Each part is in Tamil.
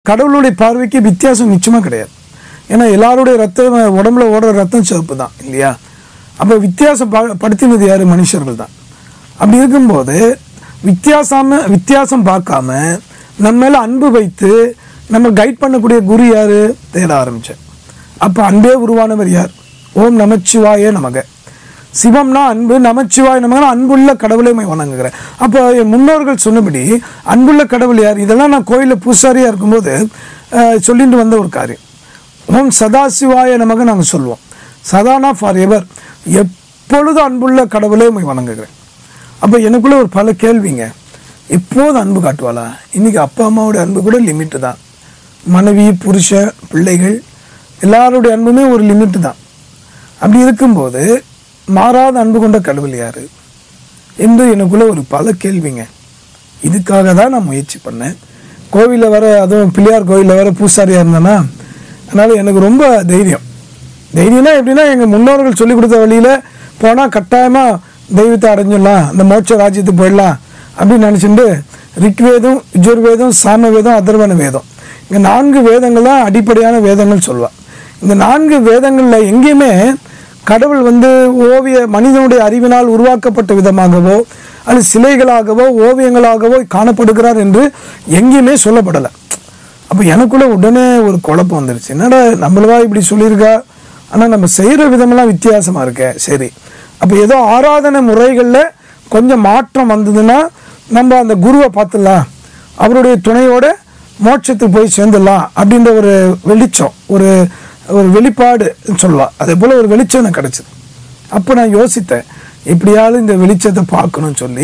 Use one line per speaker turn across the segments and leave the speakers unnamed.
கடவுளுடைய பார்வைக்கு வித்தியாசம் நிச்சயமாக கிடையாது ஏன்னா எல்லாருடைய ரத்தம் உடம்புல ஓடுற ரத்தம் சிவப்பு தான் இல்லையா அப்போ வித்தியாசம் பா- படுத்தினது யார் மனுஷர்கள் தான் அப்படி இருக்கும்போது வித்தியாசம வித்தியாசம் பார்க்காம நம்ம மேலே அன்பு வைத்து நம்ம கைட் பண்ணக்கூடிய குரு யார் தேட ஆரம்பித்தேன் அப்போ அன்பே உருவானவர் யார் ஓம் நமச்சிவாயே நமக சிவம்னா அன்பு நமச்சிவாய் நமக்கு அன்புள்ள கடவுளை மை வணங்குகிறேன் அப்போ என் முன்னோர்கள் சொன்னபடி அன்புள்ள கடவுள் யார் இதெல்லாம் நான் கோயிலில் பூசாரியாக இருக்கும்போது அஹ், சொல்லிட்டு வந்த ஒரு காரியம் ஓம் சதாசிவாய நமக்கு நாங்கள் சொல்லுவோம் சதானா ஃபார் எவர் எப்பொழுதும் அன்புள்ள கடவுளை மை வணங்குகிறேன் அப்போ எனக்குள்ள ஒரு பல கேள்விங்க எப்போது அன்பு காட்டுவாளா இன்னைக்கு அப்பா அம்மாவோட அன்பு கூட லிமிட்டு தான் மனைவி புருஷன் பிள்ளைகள் எல்லாருடைய அன்புமே ஒரு லிமிட்டு தான் அப்படி இருக்கும்போது மாறாத அன்பு கொண்ட கடவுள் யாரு என்று எனக்குள்ள ஒரு பல கேள்விங்க இதுக்காக தான் நான் முயற்சி பண்ணேன் கோவிலில் வர அதுவும் பிள்ளையார் கோவிலில் வர பூசாரியாக இருந்தேன்னா அதனால் எனக்கு ரொம்ப தைரியம் தைரியம்னா எப்படின்னா எங்கள் முன்னோர்கள் சொல்லி கொடுத்த வழியில் போனால் கட்டாயமாக தெய்வத்தை அடைஞ்சிடலாம் அந்த மோட்ச ராஜ்யத்துக்கு போயிடலாம் அப்படின்னு நினச்சிட்டு ரிக்வேதம் யஜுர்வேதம் சாமவேதம் அதர்வன வேதம் இந்த நான்கு வேதங்கள் தான் அடிப்படையான வேதங்கள் சொல்லுவாள் இந்த நான்கு வேதங்களில் எங்கேயுமே கடவுள் வந்து ஓவிய மனிதனுடைய அறிவினால் உருவாக்கப்பட்ட விதமாகவோ அல்லது சிலைகளாகவோ ஓவியங்களாகவோ காணப்படுகிறார் என்று எங்கேயுமே சொல்லப்படலை அப்போ எனக்குள்ள உடனே ஒரு குழப்பம் வந்துருச்சு என்னடா நம்மளவா இப்படி சொல்லியிருக்கா ஆனால் நம்ம செய்கிற விதமெல்லாம் வித்தியாசமாக இருக்க சரி அப்போ ஏதோ ஆராதனை முறைகளில் கொஞ்சம் மாற்றம் வந்ததுன்னா நம்ம அந்த குருவை பார்த்துடலாம் அவருடைய துணையோட மோட்சத்துக்கு போய் சேர்ந்துடலாம் அப்படின்ற ஒரு வெளிச்சம் ஒரு ஒரு வெளிப்பாடு சொல்லலாம் அதே போல் ஒரு வெளிச்சம் எனக்கு கிடச்சிது அப்போ நான் யோசித்தேன் எப்படியாவது இந்த வெளிச்சத்தை பார்க்கணும்னு சொல்லி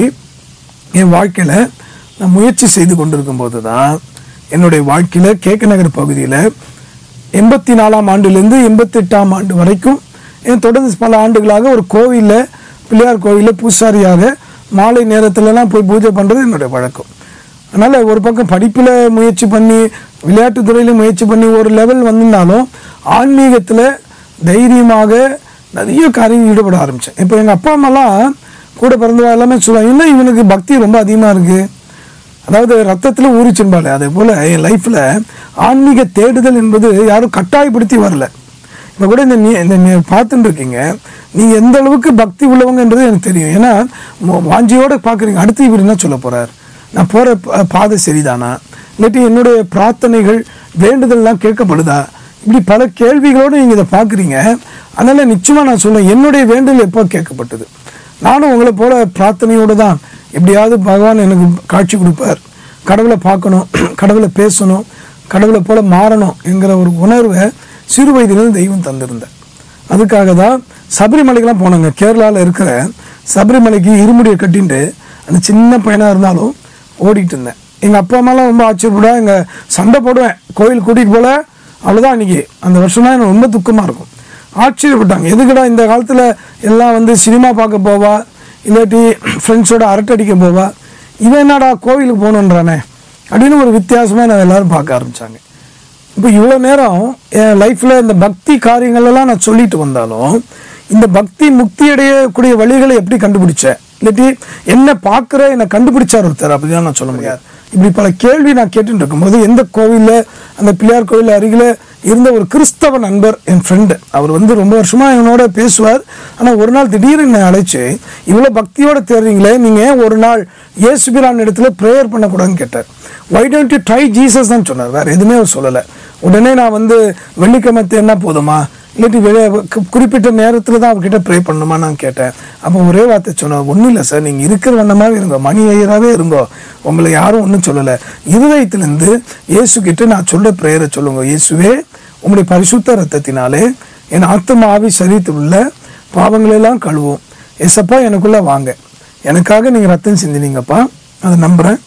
என் வாழ்க்கையில் நான் முயற்சி செய்து கொண்டிருக்கும் போது தான் என்னுடைய வாழ்க்கையில் கேக்க நகர் பகுதியில் எண்பத்தி நாலாம் ஆண்டுலேருந்து எண்பத்தெட்டாம் ஆண்டு வரைக்கும் என் தொடர்ந்து பல ஆண்டுகளாக ஒரு கோவிலில் பிள்ளையார் கோவிலில் பூசாரியாக மாலை நேரத்துலலாம் போய் பூஜை பண்ணுறது என்னுடைய வழக்கம் அதனால் ஒரு பக்கம் படிப்பில் முயற்சி பண்ணி விளையாட்டுத் துறையில முயற்சி பண்ணி ஒரு லெவல் வந்திருந்தாலும் ஆன்மீகத்தில் தைரியமாக நிறைய காரியங்கள் ஈடுபட ஆரம்பித்தேன் இப்போ எங்கள் அப்பா அம்மாலாம் கூட பிறந்தவா எல்லாமே சொல்லுவாங்க இன்னும் இவனுக்கு பக்தி ரொம்ப அதிகமாக இருக்குது அதாவது ரத்தத்தில் ஊறிச்சிருப்பாள் அதே போல் என் லைஃப்பில் ஆன்மீக தேடுதல் என்பது யாரும் கட்டாயப்படுத்தி வரல இப்போ கூட இந்த நீ இந்த நீ பார்த்துட்டு இருக்கீங்க நீங்கள் எந்த அளவுக்கு பக்தி உள்ளவங்கன்றது எனக்கு தெரியும் ஏன்னா மோ- வாஞ்சியோட பார்க்குறீங்க அடுத்து இவர் என்ன சொல்ல போகிறார் நான் போகிற பாதை சரிதானா இல்லாட்டி என்னுடைய பிரார்த்தனைகள் வேண்டுதல்லாம் கேட்கப்படுதா இப்படி பல கேள்விகளோடு நீங்கள் இதை பார்க்குறீங்க அதனால் நிச்சயமாக நான் சொல்லுவேன் என்னுடைய வேண்டுதல் எப்போ கேட்கப்பட்டது நானும் உங்களை போல பிரார்த்தனையோடு தான் எப்படியாவது பகவான் எனக்கு காட்சி கொடுப்பார் கடவுளை பார்க்கணும் கடவுளை பேசணும் கடவுளை போல மாறணும் என்கிற ஒரு உணர்வை சிறு வயதிலிருந்து தெய்வம் தந்திருந்தேன் அதுக்காக தான் சபரிமலைக்கெல்லாம் போனாங்க கேரளாவில் இருக்கிற சபரிமலைக்கு இருமுடியை கட்டிட்டு அந்த சின்ன பையனாக இருந்தாலும் ஓடிட்டு இருந்தேன் எங்கள் அப்பா அம்மாலாம் ரொம்ப ஆச்சரியப்படா எங்கள் சண்டை போடுவேன் கோயில் கூட்டிகிட்டு போல அவ்வளோதான் அன்றைக்கி அந்த வருஷம்லாம் எனக்கு ரொம்ப துக்கமாக இருக்கும் ஆச்சரியப்பட்டாங்க எதுக்குடா இந்த காலத்தில் எல்லாம் வந்து சினிமா பார்க்க போவா இல்லாட்டி ஃப்ரெண்ட்ஸோட அரட்டை அடிக்க போவா இவன் என்னடா கோவிலுக்கு போகணுன்றானே அப்படின்னு ஒரு வித்தியாசமாக நான் எல்லாரும் பார்க்க ஆரம்பித்தாங்க இப்போ இவ்வளோ நேரம் என் லைஃப்பில் இந்த பக்தி காரியங்கள்லாம் நான் சொல்லிட்டு வந்தாலும் இந்த பக்தி முக்தி அடையக்கூடிய வழிகளை எப்படி கண்டுபிடிச்சேன் இல்லாட்டி என்ன பார்க்குற என்னை கண்டுபிடிச்சார் ஒருத்தர் அப்படிதான் நான் சொல்ல முடியாது இப்படி பல கேள்வி நான் கேட்டுட்டு இருக்கும்போது எந்த கோவிலில் அந்த பிள்ளையார் கோவில் அருகில் இருந்த ஒரு கிறிஸ்தவ நண்பர் என் ஃப்ரெண்டு அவர் வந்து ரொம்ப வருஷமாக என்னோட பேசுவார் ஆனால் ஒரு நாள் திடீர்னு என்னை அழைச்சு இவ்வளோ பக்தியோட தேடுறீங்களே நீங்கள் ஒரு நாள் இயேசுபிரான் இடத்துல ப்ரேயர் பண்ணக்கூடாதுன்னு கேட்டார் why don't you try Jesus தான் சொன்னார் வேறு எதுவுமே அவர் சொல்லலை உடனே நான் வந்து வெள்ளிக்கிழமை தேடினா போதுமா இல்லாட்டி வெளியே கு- குறிப்பிட்ட நேரத்தில் தான் அவர்கிட்ட ப்ரே பண்ணணுமா நான் கேட்டேன் அப்போ ஒரே வார்த்தை சொன்னார் ஒன்றும் இல்லை சார் நீங்கள் இருக்கிற வண்ணமாகவே இருங்கோ மணி ஐயராகவே இருங்கோ உங்களை யாரும் ஒன்றும் சொல்லலை இருதயத்திலேருந்து இயேசு கிட்ட நான் சொல்ல ப்ரேயரை சொல்லுங்க இயேசுவே உங்களுடைய பரிசுத்த ரத்தத்தினாலே என் ஆத்ம ஆவி சரீரத்தில் உள்ள பாவங்களெல்லாம் கழுவும் எசப்பா எனக்குள்ளே வாங்க எனக்காக நீங்கள் ரத்தம் சிந்தினீங்கப்பா அதை நம்புகிறேன்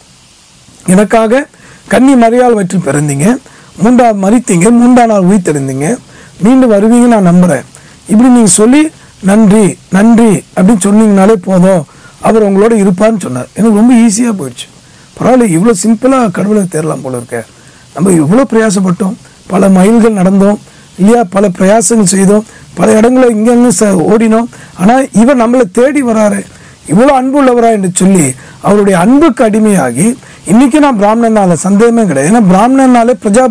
எனக்காக கன்னி மரியாள் வற்றி பிறந்தீங்க மூன்றா மறித்தீங்க மூன்றா நாள் உயிர்த்தெழுந்தீங்க மீண்டும் வருவீங்கன்னு நான் நம்புகிறேன் இப்படி நீங்கள் சொல்லி நன்றி நன்றி அப்படின்னு சொன்னீங்கனாலே போதும் அவர் உங்களோட இருப்பார்னு சொன்னார் எனக்கு ரொம்ப ஈஸியாக போயிடுச்சு பரவாயில்ல இவ்வளோ சிம்பிளாக கடவுளை தேரலாம் போல இருக்க நம்ம இவ்வளோ பிரயாசப்பட்டோம் பல மைல்கள் நடந்தோம் இல்லையா பல பிரயாசங்கள் செய்தோம் பல இடங்களில் இங்கங்க ச ஓடினோம் ஆனால் இவர் நம்மளை தேடி வராரு இவ்வளோ அன்பு உள்ளவரா என்று சொல்லி அவருடைய அன்புக்கு அடிமையாகி இன்னைக்கு நான் பிராமணன் தான் அதில் சந்தேகமே கிடையாது ஏன்னா பிராமணனாலே பிரஜா